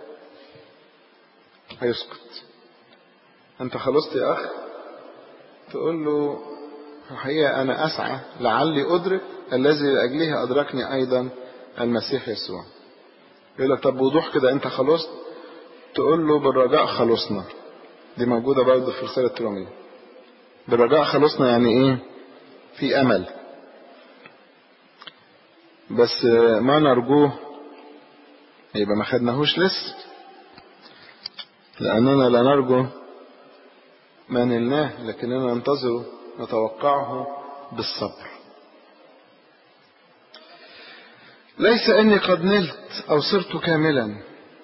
هيسكت أنت خلصت يا أخ تقول له الحقيقة أنا أسعى لعلي أدرك الذي لأجله أدركني أيضا المسيح يسوع يقول لك طب بوضوح كده أنت خلصت تقول له بالرجاء خلصنا دي موجودة برضه في رسالة رومية بالرجاء خلصنا يعني إيه في أمل بس ما نرجوه يبقى ما خدناهوش لسه لأننا لا نرجو ما نلناه لكننا ننتظره نتوقعه بالصبر ليس اني قد نلت او صرت كاملا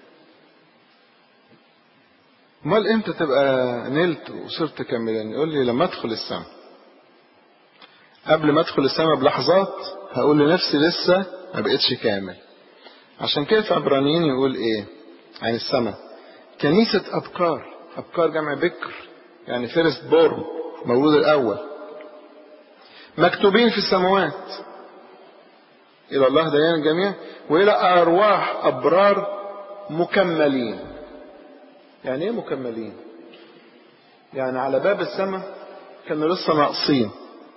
امال امتى تبقى نلت وصرت كاملا يقول لي لما ادخل السماء قبل ما ادخل السماء بلحظات هقول لنفسي لسه ما بقتش كامل عشان كده في عبرانيين يقول ايه عن السماء كنيسة أبكار أبكار جمع بكر يعني فيرست بورن مولود الأول مكتوبين في السماوات إلى الله ديان الجميع وإلى أرواح أبرار مكملين يعني إيه مكملين يعني على باب السماء كانوا لسه ناقصين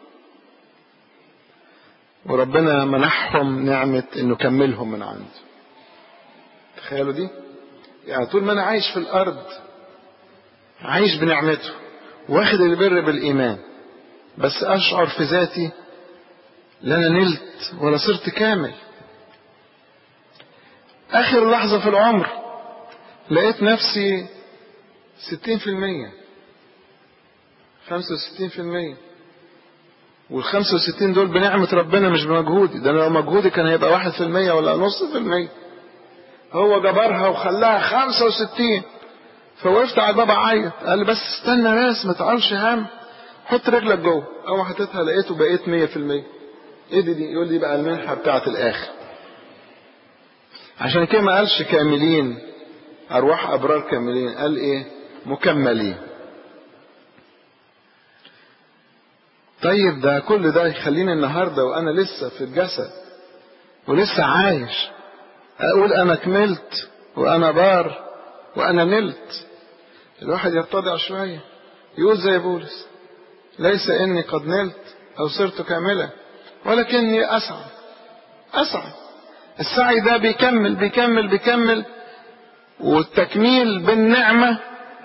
وربنا منحهم نعمة إنه كملهم من عنده تخيلوا دي يعني طول ما أنا عايش في الأرض عايش بنعمته واخد البر بالإيمان بس أشعر في ذاتي لا أنا نلت ولا صرت كامل آخر لحظة في العمر لقيت نفسي ستين في المية خمسة وستين في المية والخمسة وستين دول بنعمة ربنا مش بمجهودي ده أنا لو مجهودي كان هيبقى واحد في المية ولا نص في المية هو جبرها وخلاها خمسة وستين فوقفت على الباب اعيط قال لي بس استنى بس ما تعرفش هم حط رجلك جوه اول حطيتها لقيته بقيت 100% ايه دي, دي يقول لي بقى المنحه بتاعه الاخر عشان كده ما قالش كاملين ارواح ابرار كاملين قال ايه مكملين طيب ده كل ده يخليني النهارده وانا لسه في الجسد ولسه عايش اقول انا كملت وانا بار وانا نلت الواحد يتضع شوية يقول زي بولس ليس اني قد نلت او صرت كاملا ولكني اسعى اسعى السعي ده بيكمل بيكمل بيكمل والتكميل بالنعمة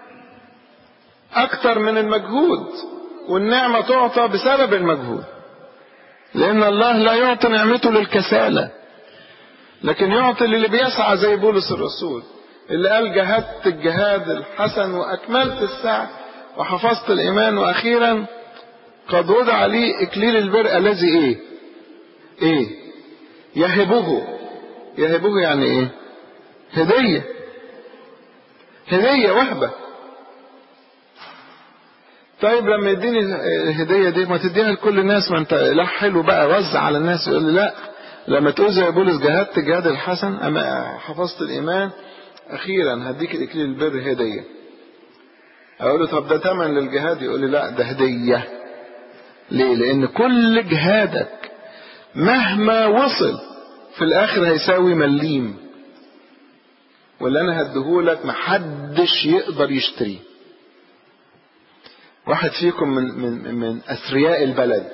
اكتر من المجهود والنعمة تعطى بسبب المجهود لان الله لا يعطي نعمته للكسالة لكن يعطي للي بيسعى زي بولس الرسول اللي قال جهدت الجهاد الحسن واكملت السعي وحفظت الايمان واخيرا قد وضع لي اكليل البر الذي ايه ايه يهبه يهبه يعني ايه هدية هدية وهبة طيب لما يديني الهدية دي ما تديها لكل الناس ما انت لا حلو بقى وزع على الناس يقول لي لا لما تقول زي بولس جهدت الجهاد الحسن اما حفظت الايمان اخيرا هديك الاكليل البر هديه اقول له طب ده ثمن للجهاد يقول لي لا ده هديه ليه لان كل جهادك مهما وصل في الاخر هيساوي مليم واللي انا هديهولك محدش يقدر يشتريه واحد فيكم من من من اثرياء البلد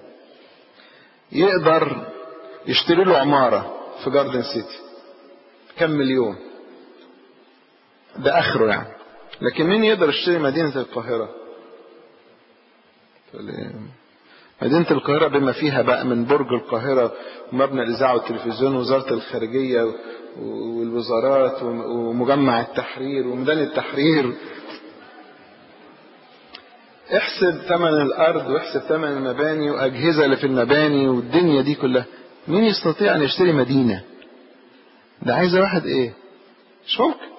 يقدر يشتري له عماره في جاردن سيتي كم مليون ده اخره يعني لكن مين يقدر يشتري مدينة القاهرة مدينة القاهرة بما فيها بقى من برج القاهرة ومبنى الإذاعة والتلفزيون ووزارة الخارجية والوزارات ومجمع التحرير وميدان التحرير احسب ثمن الأرض واحسب ثمن المباني وأجهزة اللي في المباني والدنيا دي كلها مين يستطيع أن يشتري مدينة ده عايزة واحد إيه مش ممكن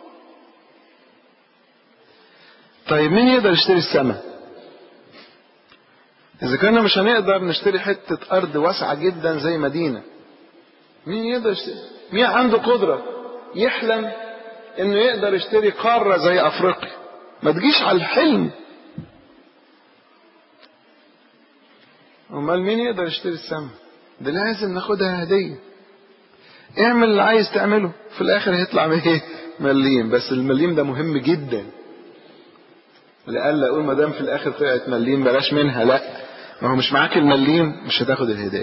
طيب مين يقدر يشتري السماء إذا كنا مش هنقدر نشتري حتة أرض واسعة جدا زي مدينة مين يقدر يشتري مين عنده قدرة يحلم إنه يقدر يشتري قارة زي أفريقيا ما تجيش على الحلم امال مين يقدر يشتري السما ده لازم ناخدها هديه اعمل اللي عايز تعمله في الاخر هيطلع ايه مليم بس المليم ده مهم جدا لألا اقول ما دام في الاخر طلعت مليم بلاش منها لا ما هو مش معاك المليم مش هتاخد الهدايه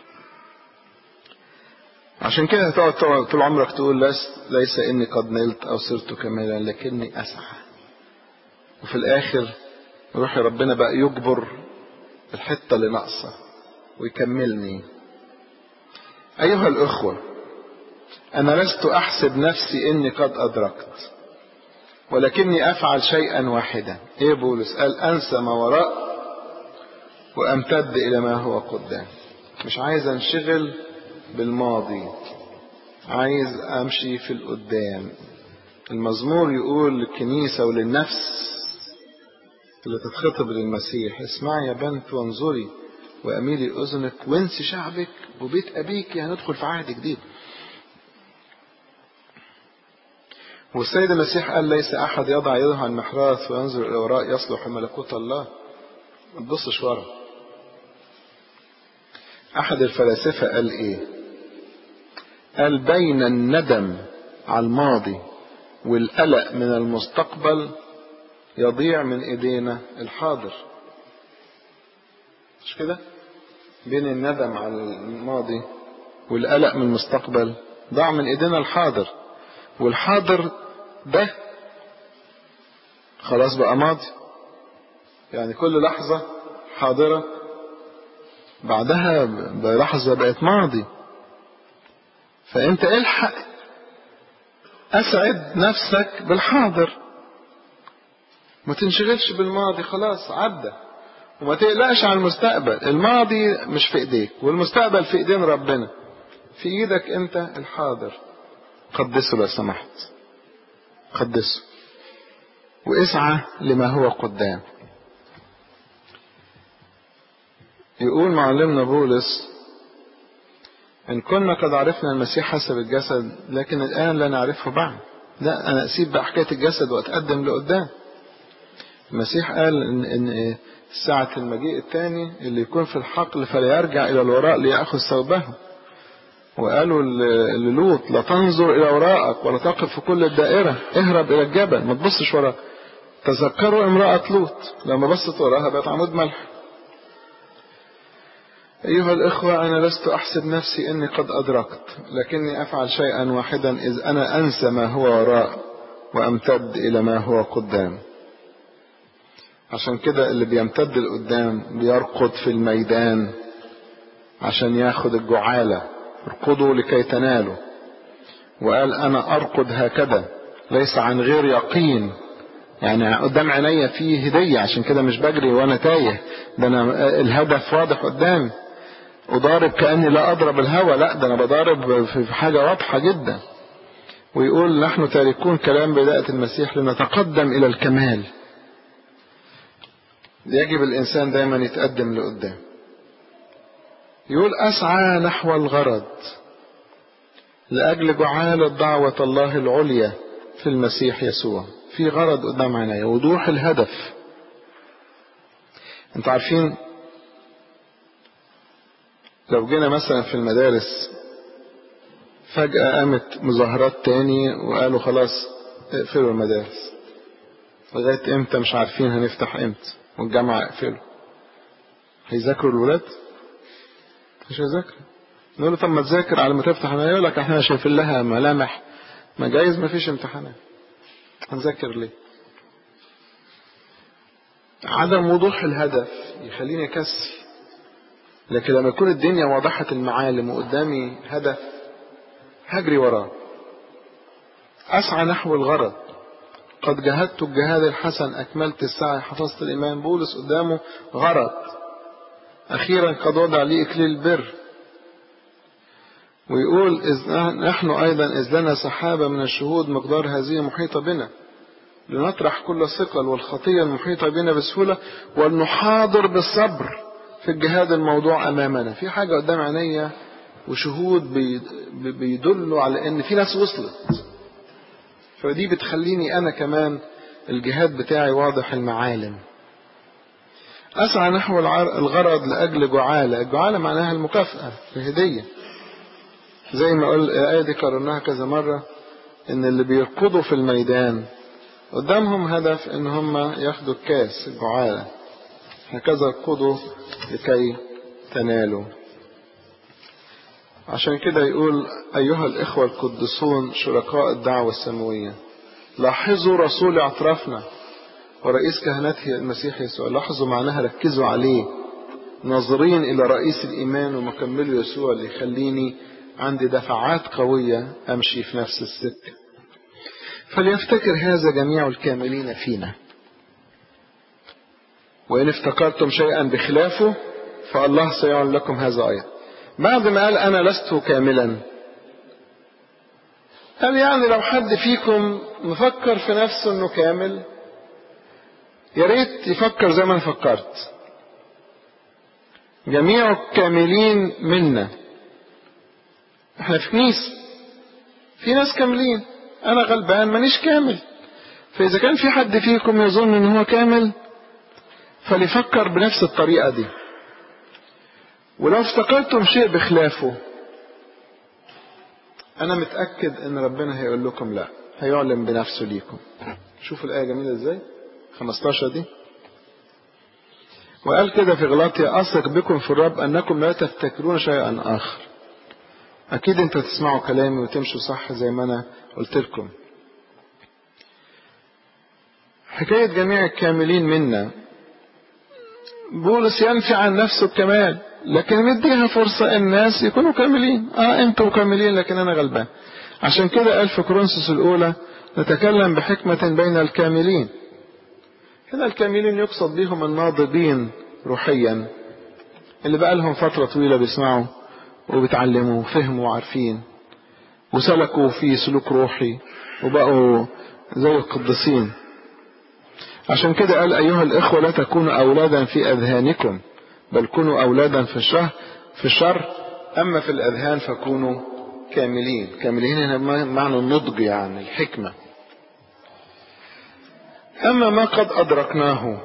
عشان كده هتقعد طول عمرك تقول لس ليس اني قد نلت او صرت كاملا لكني اسعى وفي الاخر روح ربنا بقى يجبر الحته اللي ناقصه ويكملني ايها الاخوه انا لست احسب نفسي اني قد ادركت ولكني افعل شيئا واحدا ايه بولس قال انسى ما وراء وامتد الى ما هو قدام مش عايز انشغل بالماضي عايز امشي في القدام المزمور يقول للكنيسة وللنفس اللي تتخطب للمسيح اسمعي يا بنت وانظري واميلي اذنك وانسي شعبك وبيت ابيك هندخل في عهد جديد والسيد المسيح قال ليس احد يضع يده على المحراث وينظر الى وراء يصلح ملكوت الله ما تبصش ورا احد الفلاسفه قال ايه قال بين الندم على الماضي والقلق من المستقبل يضيع من ايدينا الحاضر مش كده بين الندم على الماضي والقلق من المستقبل ضاع من ايدينا الحاضر والحاضر ده خلاص بقى ماضي يعني كل لحظة حاضرة بعدها بلحظة بقت ماضي فانت الحق اسعد نفسك بالحاضر ما تنشغلش بالماضي خلاص عدى وما تقلقش على المستقبل الماضي مش في ايديك والمستقبل في ايدين ربنا في ايدك انت الحاضر قدسه لو سمحت قدسه واسعى لما هو قدام يقول معلمنا بولس إن كنا قد عرفنا المسيح حسب الجسد لكن الآن لا نعرفه بعد لا أنا أسيب بقى حكاية الجسد وأتقدم لقدام المسيح قال إن, إن ساعة المجيء الثاني اللي يكون في الحقل فلا يرجع إلى الوراء ليأخذ ثوبه وقالوا للوط لا تنظر إلى وراءك ولا تقف في كل الدائرة اهرب إلى الجبل ما تبصش وراك تذكروا امرأة لوط لما بصت وراها بقت عمود ملح أيها الإخوة أنا لست أحسب نفسي أني قد أدركت لكني أفعل شيئا واحدا إذ أنا أنسى ما هو وراء وأمتد إلى ما هو قدام عشان كده اللي بيمتد لقدام بيرقد في الميدان عشان ياخد الجعالة ارقدوا لكي تنالوا وقال أنا أرقد هكذا ليس عن غير يقين يعني قدام عينيا فيه هدية عشان كده مش بجري وأنا تايه ده أنا الهدف واضح قدامي أضارب كأني لا أضرب الهوى لا ده أنا بضارب في حاجة واضحة جدا ويقول نحن تاركون كلام بداية المسيح لنتقدم إلى الكمال يجب الإنسان دايما يتقدم لقدام يقول أسعى نحو الغرض لأجل جعالة دعوة الله العليا في المسيح يسوع في غرض قدام عيني وضوح الهدف انتوا عارفين لو جينا مثلا في المدارس فجأة قامت مظاهرات تاني وقالوا خلاص اقفلوا المدارس لغاية امتى مش عارفين هنفتح امتى والجامعة اقفلوا هيذاكروا الولاد مش هيذاكروا نقول له طب ما تذاكر على ما تفتح يقول لك احنا شايفين لها ملامح ما جايز ما فيش امتحانات هنذاكر ليه عدم وضوح الهدف يخليني اكسل لكن لما يكون الدنيا واضحة المعالم وقدامي هدف هجري وراه أسعى نحو الغرض قد جهدت الجهاد الحسن أكملت السعي حفظت الإيمان بولس قدامه غرض أخيرا قد وضع لي إكليل البر ويقول إذ نحن أيضا إذ لنا سحابة من الشهود مقدار هذه محيطة بنا لنطرح كل الثقل والخطية المحيطة بنا بسهولة ولنحاضر بالصبر في الجهاد الموضوع أمامنا في حاجة قدام عينيا وشهود بيدلوا على ان في ناس وصلت فدي بتخليني انا كمان الجهاد بتاعي واضح المعالم أسعى نحو الغرض لأجل جعالة الجعالة معناها المكافأة الهدية زي ما قال الآية دي قررناها كذا مرة إن اللي بيركضوا في الميدان قدامهم هدف إن هم ياخدوا الكاس الجعالة هكذا اركضوا لكي تنالوا عشان كده يقول أيها الإخوة القدسون شركاء الدعوة السماوية لاحظوا رسول اعترافنا ورئيس كهنته المسيح يسوع لاحظوا معناها ركزوا عليه ناظرين إلى رئيس الإيمان ومكمله يسوع اللي يخليني عندي دفعات قوية أمشي في نفس السكة فليفتكر هذا جميع الكاملين فينا وإن افتكرتم شيئا بخلافه فالله سيعلن لكم هذا أيضا بعد ما قال أنا لست كاملا قال يعني لو حد فيكم مفكر في نفسه انه كامل يا ريت يفكر زي ما انا فكرت جميع الكاملين منا احنا في كنيسة في ناس كاملين انا غلبان مانيش كامل فاذا كان في حد فيكم يظن ان هو كامل فليفكر بنفس الطريقة دي ولو افتكرتم شيء بخلافه انا متأكد ان ربنا هيقول لكم لا هيعلن بنفسه ليكم شوفوا الآية جميلة ازاي 15 دي وقال كده في غلاطيا أثق بكم في الرب أنكم لا تفتكرون شيئا آخر أكيد أنت تسمعوا كلامي وتمشوا صح زي ما أنا قلت لكم حكاية جميع الكاملين منا بولس ينفي عن نفسه الكمال لكن مديها فرصة الناس يكونوا كاملين اه انتوا كاملين لكن انا غلبان عشان كده قال في كورنثوس الاولى نتكلم بحكمة بين الكاملين هنا الكاملين يقصد بهم الناضجين روحيا اللي بقى لهم فترة طويلة بيسمعوا وبيتعلموا وفهموا وعارفين وسلكوا في سلوك روحي وبقوا زي القديسين عشان كده قال أيها الإخوة لا تكونوا أولادا في أذهانكم بل كونوا أولادا في الشر في الشر أما في الأذهان فكونوا كاملين كاملين هنا معنى النضج يعني الحكمة أما ما قد أدركناه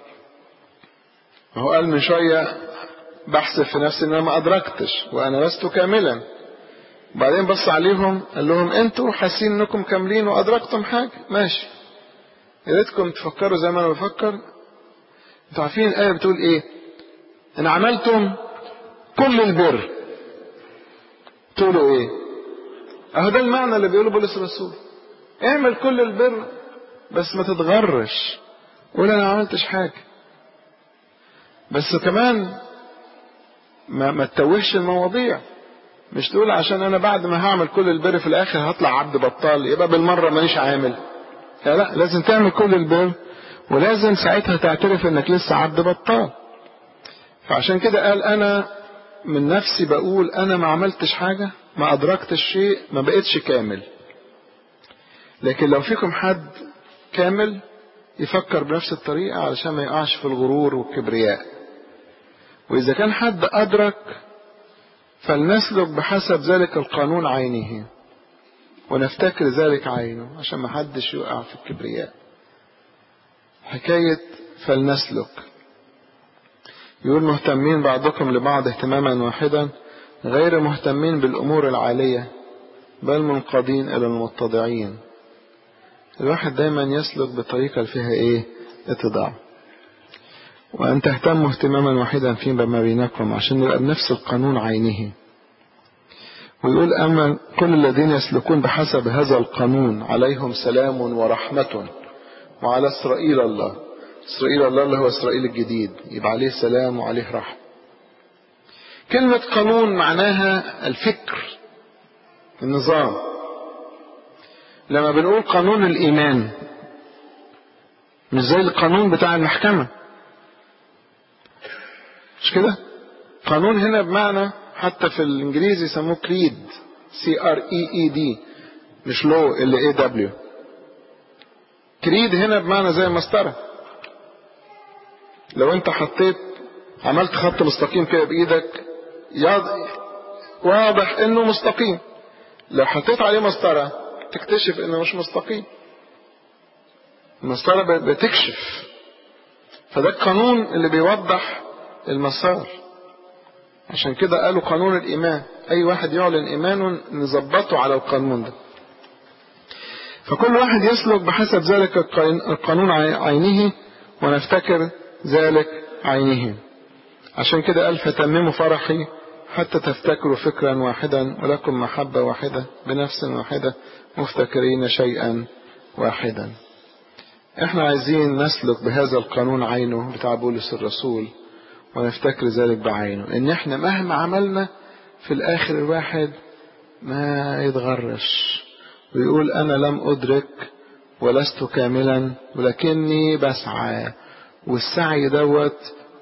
هو قال من شوية بحث في نفسي ان انا ما ادركتش وانا لست كاملا بعدين بص عليهم قال لهم انتوا حاسين انكم كاملين وادركتم حاجه ماشي يا ريتكم تفكروا زي ما انا بفكر انتوا عارفين الايه بتقول ايه ان عملتم كل البر تقولوا ايه اهو ده المعنى اللي بيقوله بولس الرسول اعمل كل البر بس ما تتغرش قول انا ما عملتش حاجه بس كمان ما, ما تتوهش المواضيع مش تقول عشان انا بعد ما هعمل كل البر في الاخر هطلع عبد بطال يبقى بالمره مانيش عامل لا لا لازم تعمل كل البر ولازم ساعتها تعترف انك لسه عبد بطال فعشان كده قال انا من نفسي بقول انا ما عملتش حاجه ما ادركتش شيء ما بقتش كامل لكن لو فيكم حد كامل يفكر بنفس الطريقه علشان ما يقعش في الغرور والكبرياء وإذا كان حد أدرك فلنسلك بحسب ذلك القانون عينه ونفتكر ذلك عينه عشان ما حدش يقع في الكبرياء حكاية فلنسلك يقول مهتمين بعضكم لبعض اهتماما واحدا غير مهتمين بالأمور العالية بل منقادين إلى المتضعين الواحد دايما يسلك بطريقة اللي فيها ايه اتضاع وأن تهتموا اهتماما واحدا فيما بينكم عشان يبقى بنفس القانون عينه ويقول أما كل الذين يسلكون بحسب هذا القانون عليهم سلام ورحمة وعلى إسرائيل الله إسرائيل الله اللي هو إسرائيل الجديد يبقى عليه سلام وعليه رحمة كلمة قانون معناها الفكر النظام لما بنقول قانون الإيمان مش زي القانون بتاع المحكمة مش كده قانون هنا بمعنى حتى في الانجليزي يسموه كريد سي ار اي اي دي مش لو ال اي دبليو كريد هنا بمعنى زي مسطره لو انت حطيت عملت خط مستقيم كده بايدك واضح انه مستقيم لو حطيت عليه مسطره تكتشف انه مش مستقيم المسطرة بتكشف فده القانون اللي بيوضح المسار عشان كده قالوا قانون الإيمان أي واحد يعلن إيمانه نظبطه على القانون ده فكل واحد يسلك بحسب ذلك القانون عينه ونفتكر ذلك عينه عشان كده قال فتمموا فرحي حتى تفتكروا فكرا واحدا ولكم محبة واحدة بنفس واحدة مفتكرين شيئا واحدا احنا عايزين نسلك بهذا القانون عينه بتاع بولس الرسول ونفتكر ذلك بعينه ان احنا مهما عملنا في الاخر الواحد ما يتغرش ويقول انا لم ادرك ولست كاملا ولكني بسعى والسعي دوت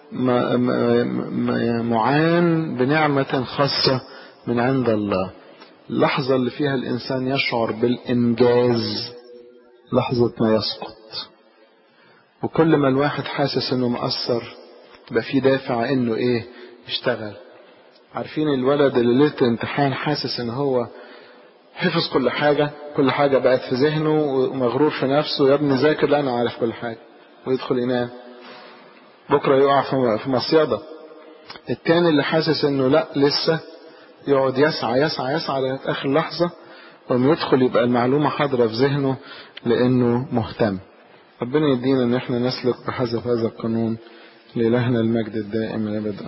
معان بنعمة خاصة من عند الله اللحظة اللي فيها الإنسان يشعر بالإنجاز لحظة ما يسقط وكل ما الواحد حاسس إنه مقصر يبقى في دافع إنه إيه يشتغل عارفين الولد اللي ليلة الامتحان حاسس إن هو حفظ كل حاجة كل حاجة بقت في ذهنه ومغرور في نفسه يا ابني ذاكر لا أنا عارف كل حاجة ويدخل ينام بكرة يقع في مصيدة التاني اللي حاسس انه لا لسه يقعد يسعى يسعى يسعى لغاية اخر لحظة وما يدخل يبقى المعلومة حاضرة في ذهنه لانه مهتم ربنا يدينا ان احنا نسلك بحسب هذا القانون لإلهنا المجد الدائم الابد